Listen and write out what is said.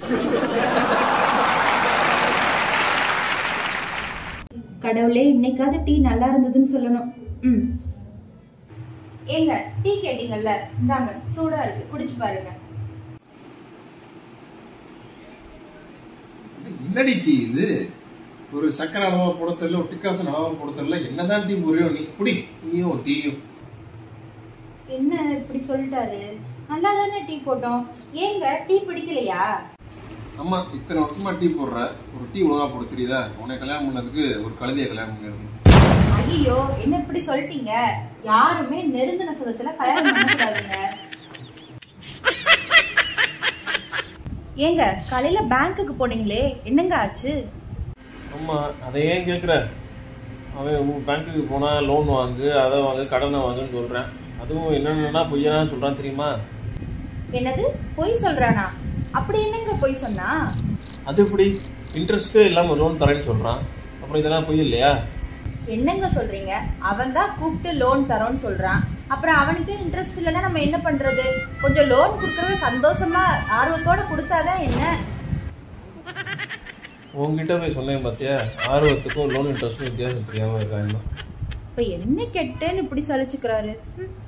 கடவுளே இன்னைக்காவது டீ நல்லா இருந்ததுன்னு சொல்லணும் ம் ஏங்க டீ கேட்டீங்கல்ல இந்தாங்க சூடா இருக்கு குடிச்சு பாருங்க என்னடி டீ இது ஒரு சக்கரை அளவா போட தெரியல ஒரு டிக்காசன் அளவா போட தெரியல என்னதான் டீ புரியும் நீ குடி நீயும் டீயும் என்ன இப்படி சொல்லிட்டாரு நல்லா தானே டீ போட்டோம் ஏங்க டீ பிடிக்கலையா அம்மா இத்தனை வருஷமா டீ போடுற ஒரு டீ ஒழுங்கா போட தெரியுதா உன்னை கல்யாணம் பண்ணதுக்கு ஒரு கழுதியை கல்யாணம் பண்ணிருக்கணும் ஐயோ என்ன இப்படி சொல்லிட்டீங்க யாருமே நெருங்கின சுகத்துல கல்யாணம் பண்ணக்கூடாதுங்க ஏங்க காலையில பேங்க்குக்கு போனீங்களே என்னங்க ஆச்சு ஆமா அதை ஏன் கேக்குற அவன் பேங்க்குக்கு போனா லோன் வாங்கு அதை வாங்கு கடனை வாங்குன்னு சொல்றேன் அதுவும் என்னென்னா பொய்யனா சொல்றான் தெரியுமா என்னது பொய் சொல்றானா அப்படி என்னங்க பொய் சொன்னா அது எப்படி இன்ட்ரெஸ்டே இல்லாம லோன் தரேன்னு சொல்றான் அப்புறம் இதெல்லாம் பொய் இல்லையா என்னங்க சொல்றீங்க அவன் தான் கூப்பிட்டு லோன் தரோன்னு சொல்றான் அப்புறம் அவனுக்கு இன்ட்ரெஸ்ட் இல்லைன்னா நம்ம என்ன பண்றது கொஞ்சம் லோன் கொடுக்கறது சந்தோஷமா ஆர்வத்தோட கொடுத்தாதான் என்ன உங்ககிட்ட போய் சொன்னேன் பார்த்தியா ஆர்வத்துக்கும் லோன் இன்ட்ரெஸ்ட்டும் வித்தியாசம் தெரியாம இருக்காங்க இப்ப என்ன கெட்டேன்னு இப்படி சலிச்சுக்கிறாரு ம்.